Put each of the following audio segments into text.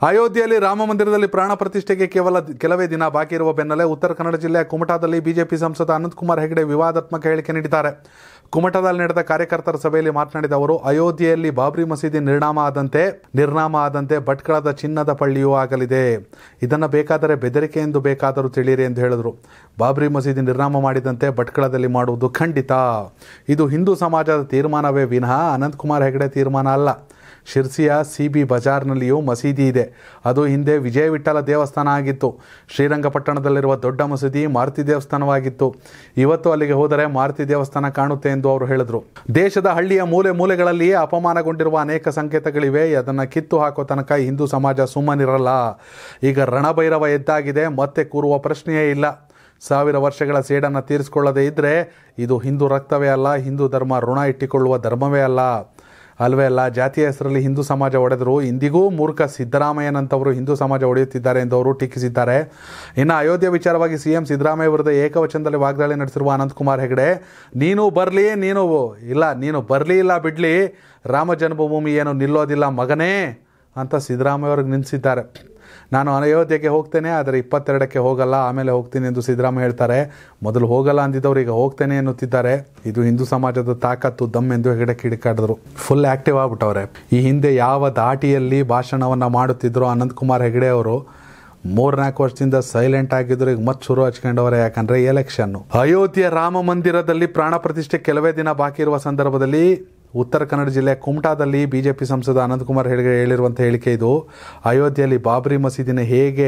ಅಯೋಧ್ಯೆಯಲ್ಲಿ ರಾಮ ಮಂದಿರದಲ್ಲಿ ಪ್ರಾಣ ಪ್ರತಿಷ್ಠೆಗೆ ಕೇವಲ ಕೆಲವೇ ದಿನ ಬಾಕಿ ಇರುವ ಬೆನ್ನಲ್ಲೇ ಉತ್ತರ ಕನ್ನಡ ಜಿಲ್ಲೆಯ ಕುಮಟಾದಲ್ಲಿ ಬಿಜೆಪಿ ಸಂಸದ ಅನಂತಕುಮಾರ್ ಹೆಗಡೆ ವಿವಾದಾತ್ಮಕ ಹೇಳಿಕೆ ನೀಡಿದ್ದಾರೆ ಕುಮಟಾದಲ್ಲಿ ನಡೆದ ಕಾರ್ಯಕರ್ತರ ಸಭೆಯಲ್ಲಿ ಮಾತನಾಡಿದ ಅವರು ಅಯೋಧ್ಯೆಯಲ್ಲಿ ಬಾಬ್ರಿ ಮಸೀದಿ ನಿರ್ನಾಮ ಆದಂತೆ ನಿರ್ನಾಮ ಆದಂತೆ ಭಟ್ಕಳದ ಚಿನ್ನದ ಪಳ್ಳಿಯೂ ಆಗಲಿದೆ ಇದನ್ನು ಬೇಕಾದರೆ ಬೆದರಿಕೆ ಎಂದು ಬೇಕಾದರೂ ತಿಳಿಯಿರಿ ಎಂದು ಹೇಳಿದರು ಬಾಬ್ರಿ ಮಸೀದಿ ನಿರ್ನಾಮ ಮಾಡಿದಂತೆ ಭಟ್ಕಳದಲ್ಲಿ ಮಾಡುವುದು ಖಂಡಿತ ಇದು ಹಿಂದೂ ಸಮಾಜದ ತೀರ್ಮಾನವೇ ವಿನಃ ಅನಂತಕುಮಾರ್ ಹೆಗಡೆ ತೀರ್ಮಾನ ಅಲ್ಲ ಶಿರ್ಸಿಯ ಸಿ ಬಿ ಬಜಾರ್ನಲ್ಲಿಯೂ ಮಸೀದಿ ಇದೆ ಅದು ಹಿಂದೆ ವಿಜಯ ವಿಠಲ ದೇವಸ್ಥಾನ ಆಗಿತ್ತು ಶ್ರೀರಂಗಪಟ್ಟಣದಲ್ಲಿರುವ ದೊಡ್ಡ ಮಸೀದಿ ಮಾರುತಿ ದೇವಸ್ಥಾನವಾಗಿತ್ತು ಇವತ್ತು ಅಲ್ಲಿಗೆ ಹೋದರೆ ಮಾರುತಿ ದೇವಸ್ಥಾನ ಕಾಣುತ್ತೆ ಎಂದು ಅವರು ಹೇಳಿದರು ದೇಶದ ಹಳ್ಳಿಯ ಮೂಲೆ ಮೂಲೆಗಳಲ್ಲಿಯೇ ಅಪಮಾನಗೊಂಡಿರುವ ಅನೇಕ ಸಂಕೇತಗಳಿವೆ ಅದನ್ನು ಕಿತ್ತು ಹಾಕೋ ತನಕ ಹಿಂದೂ ಸಮಾಜ ಸುಮ್ಮನಿರಲ್ಲ ಈಗ ರಣಭೈರವ ಎದ್ದಾಗಿದೆ ಮತ್ತೆ ಕೂರುವ ಪ್ರಶ್ನೆಯೇ ಇಲ್ಲ ಸಾವಿರ ವರ್ಷಗಳ ಸೇಡನ್ನು ತೀರಿಸಿಕೊಳ್ಳದೇ ಇದ್ದರೆ ಇದು ಹಿಂದೂ ರಕ್ತವೇ ಅಲ್ಲ ಹಿಂದೂ ಧರ್ಮ ಋಣ ಇಟ್ಟಿಕೊಳ್ಳುವ ಧರ್ಮವೇ ಅಲ್ಲ ಅಲ್ವೇ ಅಲ್ಲ ಜಾತಿಯ ಹೆಸರಲ್ಲಿ ಹಿಂದೂ ಸಮಾಜ ಒಡೆದರು ಇಂದಿಗೂ ಮೂರ್ಖ ಸಿದ್ದರಾಮಯ್ಯನಂತವರು ಹಿಂದೂ ಸಮಾಜ ಒಡೆಯುತ್ತಿದ್ದಾರೆ ಎಂದು ಅವರು ಟೀಕಿಸಿದ್ದಾರೆ ಇನ್ನು ಅಯೋಧ್ಯೆ ವಿಚಾರವಾಗಿ ಸಿಎಂ ಸಿದ್ದರಾಮಯ್ಯ ವಿರುದ್ಧ ಏಕವಚನದಲ್ಲಿ ವಾಗ್ದಾಳಿ ನಡೆಸಿರುವ ಅನಂತಕುಮಾರ್ ಹೆಗಡೆ ನೀನು ಬರಲಿ ನೀನು ಇಲ್ಲ ನೀನು ಬರಲಿ ಇಲ್ಲ ಬಿಡಲಿ ರಾಮ ಜನ್ಮಭೂಮಿ ಏನು ನಿಲ್ಲೋದಿಲ್ಲ ಮಗನೇ ಅಂತ ಸಿದ್ದರಾಮಯ್ಯ ಅವ್ರಿಗೆ ನಿಲ್ಲಿಸಿದ್ದಾರೆ ನಾನು ಅಯೋಧ್ಯೆಗೆ ಹೋಗ್ತೇನೆ ಆದರೆ ಇಪ್ಪತ್ತೆರಡಕ್ಕೆ ಹೋಗಲ್ಲ ಆಮೇಲೆ ಹೋಗ್ತೀನಿ ಎಂದು ಸಿದ್ದರಾಮಯ್ಯ ಹೇಳ್ತಾರೆ ಮೊದಲು ಹೋಗಲ್ಲ ಅಂದಿದ್ದವ್ರು ಈಗ ಹೋಗ್ತೇನೆ ಎನ್ನುತ್ತಿದ್ದಾರೆ ಇದು ಹಿಂದೂ ಸಮಾಜದ ತಾಕತ್ತು ದಮ್ ಎಂದು ಹೆಗಡೆ ಕಿಡಿಕಾಡಿದ್ರು ಫುಲ್ ಆಕ್ಟಿವ್ ಆಗ್ಬಿಟ್ಟವ್ರೆ ಈ ಹಿಂದೆ ಯಾವ ದಾಟಿಯಲ್ಲಿ ಭಾಷಣವನ್ನು ಮಾಡುತ್ತಿದ್ರು ಅನಂತಕುಮಾರ್ ಹೆಗಡೆ ಅವರು ಮೂರ್ನಾಲ್ಕು ವರ್ಷದಿಂದ ಸೈಲೆಂಟ್ ಆಗಿದ್ರು ಈಗ ಮತ್ತೆ ಶುರು ಹಚ್ಕೊಂಡವ್ರೆ ಯಾಕಂದ್ರೆ ಎಲೆಕ್ಷನ್ ಅಯೋಧ್ಯೆ ರಾಮ ಮಂದಿರದಲ್ಲಿ ಪ್ರಾಣ ಪ್ರತಿಷ್ಠೆ ಕೆಲವೇ ದಿನ ಬಾಕಿ ಇರುವ ಸಂದರ್ಭದಲ್ಲಿ ಉತ್ತರ ಕನ್ನಡ ಜಿಲ್ಲೆಯ ಕುಮಟಾದಲ್ಲಿ ಬಿಜೆಪಿ ಸಂಸದ ಅನಂತಕುಮಾರ್ ಹೆಗಡೆ ಹೇಳಿರುವಂಥ ಹೇಳಿಕೆ ಇದು ಅಯೋಧ್ಯೆಯಲ್ಲಿ ಬಾಬ್ರಿ ಮಸೀದಿನ ಹೇಗೆ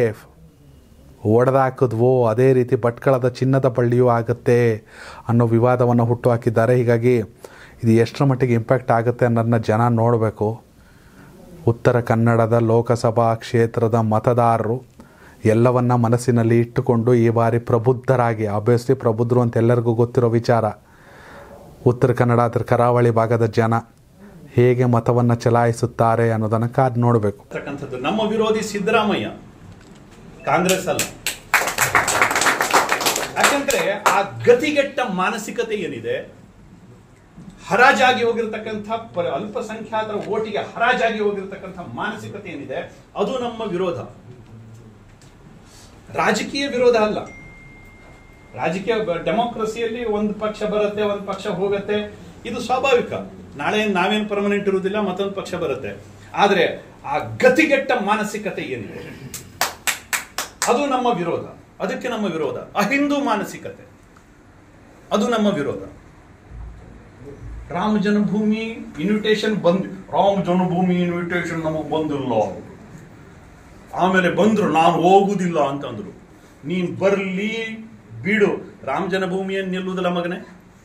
ಒಡೆದಾಕಿದ್ವೋ ಅದೇ ರೀತಿ ಭಟ್ಕಳದ ಚಿನ್ನದ ಬಳ್ಳಿಯೂ ಆಗುತ್ತೆ ಅನ್ನೋ ವಿವಾದವನ್ನು ಹುಟ್ಟುಹಾಕಿದ್ದಾರೆ ಹೀಗಾಗಿ ಇದು ಎಷ್ಟರ ಮಟ್ಟಿಗೆ ಇಂಪ್ಯಾಕ್ಟ್ ಆಗುತ್ತೆ ಅನ್ನೋದನ್ನ ಜನ ನೋಡಬೇಕು ಉತ್ತರ ಕನ್ನಡದ ಲೋಕಸಭಾ ಕ್ಷೇತ್ರದ ಮತದಾರರು ಎಲ್ಲವನ್ನ ಮನಸ್ಸಿನಲ್ಲಿ ಇಟ್ಟುಕೊಂಡು ಈ ಬಾರಿ ಪ್ರಬುದ್ಧರಾಗಿ ಆಬ್ವಿಯಸ್ಲಿ ಪ್ರಬುದ್ಧರು ಅಂತ ಎಲ್ಲರಿಗೂ ಗೊತ್ತಿರೋ ವಿಚಾರ ಉತ್ತರ ಕನ್ನಡ ಅದರ ಕರಾವಳಿ ಭಾಗದ ಜನ ಹೇಗೆ ಮತವನ್ನು ಚಲಾಯಿಸುತ್ತಾರೆ ಅನ್ನೋದನ್ನು ಕಾದು ನೋಡಬೇಕು ಅಂತಕ್ಕಂಥದ್ದು ನಮ್ಮ ವಿರೋಧಿ ಸಿದ್ದರಾಮಯ್ಯ ಕಾಂಗ್ರೆಸ್ ಅಲ್ಲ ಯಾಕಂದ್ರೆ ಆ ಗತಿಗೆಟ್ಟ ಮಾನಸಿಕತೆ ಏನಿದೆ ಹರಾಜಾಗಿ ಹೋಗಿರ್ತಕ್ಕಂಥ ಪ- ಅಲ್ಪಸಂಖ್ಯಾತರ ಓಟಿಗೆ ಹರಾಜಾಗಿ ಹೋಗಿರ್ತಕ್ಕಂಥ ಮಾನಸಿಕತೆ ಏನಿದೆ ಅದು ನಮ್ಮ ವಿರೋಧ ರಾಜಕೀಯ ವಿರೋಧ ಅಲ್ಲ ರಾಜಕೀಯ ಬ- ಡೆಮೋಕ್ರಸಿಯಲ್ಲಿ ಒಂದು ಪಕ್ಷ ಬರುತ್ತೆ ಒಂದು ಪಕ್ಷ ಹೋಗುತ್ತೆ ಇದು ಸ್ವಾಭಾವಿಕ ನಾಳೆ ನಾವೇನು ಪರ್ಮನೆಂಟ್ ಇರುವುದಿಲ್ಲ ಮತ್ತೊಂದು ಪಕ್ಷ ಬರುತ್ತೆ ಆದ್ರೆ ಆ ಗತಿಗೆಟ್ಟ ಮಾನಸಿಕತೆ ಏನಿದೆ ಅದು ನಮ್ಮ ವಿರೋಧ ಅದಕ್ಕೆ ನಮ್ಮ ವಿರೋಧ ಅಹಿಂದೂ ಮಾನಸಿಕತೆ ಅದು ನಮ್ಮ ವಿರೋಧ ರಾಮ ಜನ್ಮಭೂಮಿ ಇನ್ವಿಟೇಷನ್ ಬಂದ್ ರಾಮ ಜನ್ಮಭೂಮಿ ಇನ್ವಿಟೇಷನ್ ನಮಗೆ ಬಂದಿಲ್ಲ ಆಮೇಲೆ ಬಂದ್ರು ನಾನು ಹೋಗುದಿಲ್ಲ ಅಂತಂದ್ರು ನೀನ್ ಬರ್ಲಿ ಬಿಡು ರಾಮ ಜನ್ಮಭೂಮಿಯನ್ನು ನಿಲ್ಲುವುದಿಲ್ಲ ಮಗನೇ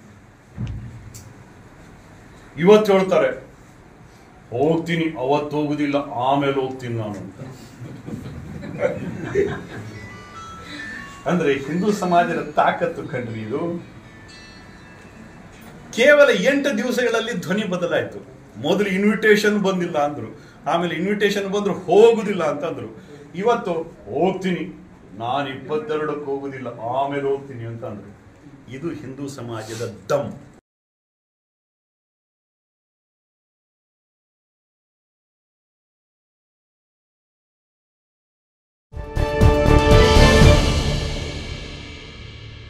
ಇವತ್ತು ಹೇಳ್ತಾರೆ ಹೋಗ್ತೀನಿ ಅವತ್ತು ಹೋಗುದಿಲ್ಲ ಆಮೇಲೆ ಹೋಗ್ತೀನಿ ನಾನು ಅಂತ ಅಂದ್ರೆ ಹಿಂದೂ ಸಮಾಜದ ತಾಕತ್ತು ಕಣ್ರಿ ಇದು ಕೇವಲ ಎಂಟು ದಿವಸಗಳಲ್ಲಿ ಧ್ವನಿ ಬದಲಾಯಿತು ಮೊದಲು ಇನ್ವಿಟೇಷನ್ ಬಂದಿಲ್ಲ ಅಂದ್ರು ಆಮೇಲೆ ಇನ್ವಿಟೇಷನ್ ಬಂದ್ರು ಹೋಗುದಿಲ್ಲ ಅಂತಂದ್ರು ಇವತ್ತು ಹೋಗ್ತೀನಿ ನಾನು ಇಪ್ಪತ್ತೆರಡಕ್ಕೆ ಹೋಗುದಿಲ್ಲ ಆಮೇಲೆ ಹೋಗ್ತೀನಿ ಅಂತ ಅಂದ್ರು ಇದು ಹಿಂದೂ ಸಮಾಜದ ದಮ್